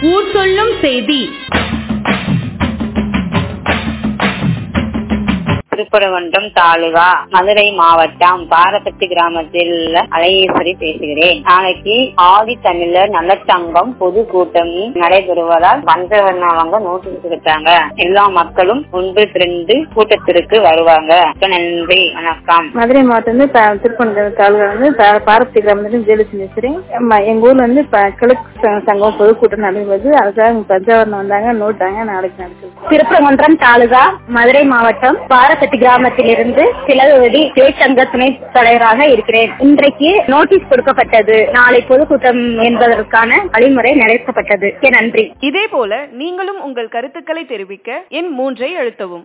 ஊர் சொல்லும் செய்தி திருப்பரங்குன்றம் தாலுகா மதுரை மாவட்டம் பாரபத்தி கிராமத்தில் உள்ள அலையேஸ்வரி பேசுகிறேன் நாளைக்கு ஆதி தமிழர் நலச்சங்கம் பொது கூட்டம் நடைபெறுவதால் பஞ்சவர்ணவங்க நோட்டீஸ் கொடுத்தாங்க எல்லா மக்களும் ஒன்று திரண்டு கூட்டத்திற்கு வருவாங்க நன்றி வணக்கம் மதுரை மாவட்டம் வந்து ப- திருப்பனந்தபுரம் தாலுகா வந்து ப- பாரபத்தி கிராமத்துல ஜெயலட்சுமி பேசுறேன் ஆமா, எங்க ஊர்ல வந்து ப- கிழக்கு ச- சங்கம் பொதுக்கூட்டம் நடைபெறுது அதுக்காக பஞ்சாவரணம் வந்தாங்க நோட்டாங்க நாளைக்கு நடக்குது திருப்பரங்குன்றம் தாலுகா மதுரை மாவட்டம் பாரசட்டி கிராமத்திலிருந்து சிலவதி தொழிற்சங்க துணை தலைவராக இருக்கிறேன் இன்றைக்கு நோட்டீஸ் கொடுக்கப்பட்டது நாளை பொதுக்கூட்டம் என்பதற்கான வழிமுறை நடத்தப்பட்டது நன்றி இதே போல நீங்களும் உங்கள் கருத்துக்களை தெரிவிக்க எண் மூன்றை அழுத்தவும்